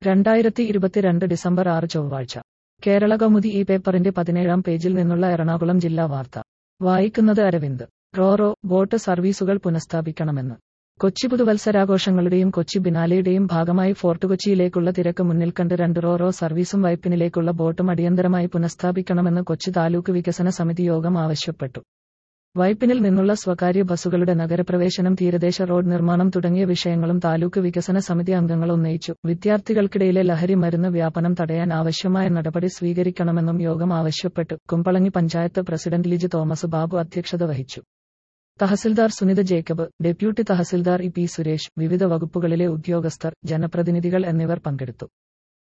രണ്ടായിരത്തി ഇരുപത്തിരണ്ട് ഡിസംബർ ആറ് ചൊവ്വാഴ്ച കേരള കൗമുദി ഈ പേപ്പറിന്റെ പതിനേഴാം പേജിൽ നിന്നുള്ള എറണാകുളം ജില്ലാ വാർത്ത വായിക്കുന്നത് അരവിന്ദ് റോറോ ബോട്ട് സർവീസുകൾ പുനഃസ്ഥാപിക്കണമെന്ന് കൊച്ചി പുതുവത്സരാഘോഷങ്ങളുടെയും കൊച്ചി ബിനാലെയുടെയും ഭാഗമായി ഫോർട്ട് കൊച്ചിയിലേക്കുള്ള തിരക്ക് മുന്നിൽ കണ്ട് രണ്ട് റോറോ സർവീസും വൈപ്പിനിലേക്കുള്ള ബോട്ടും അടിയന്തരമായി പുനഃസ്ഥാപിക്കണമെന്ന് കൊച്ചി താലൂക്ക് വികസന സമിതി യോഗം ആവശ്യപ്പെട്ടു വൈപ്പിനിൽ നിന്നുള്ള സ്വകാര്യ ബസ്സുകളുടെ നഗരപ്രവേശനം തീരദേശ റോഡ് നിർമ്മാണം തുടങ്ങിയ വിഷയങ്ങളും താലൂക്ക് വികസന സമിതി അംഗങ്ങൾ ഉന്നയിച്ചു വിദ്യാർത്ഥികൾക്കിടയിലെ ലഹരി മരുന്ന് വ്യാപനം തടയാൻ ആവശ്യമായ നടപടി സ്വീകരിക്കണമെന്നും യോഗം ആവശ്യപ്പെട്ടു കുമ്പളങ്ങി പഞ്ചായത്ത് പ്രസിഡന്റ് ലിജി തോമസ് ബാബു അധ്യക്ഷത വഹിച്ചു tahsildar Sunitha Jacob deputy tahsildar E P Suresh വിവിധ വകുപ്പുകളിലെ ഉദ്യോഗസ്ഥർ ജനപ്രതിനിധികൾ എന്നിവർ പങ്കെടുത്തു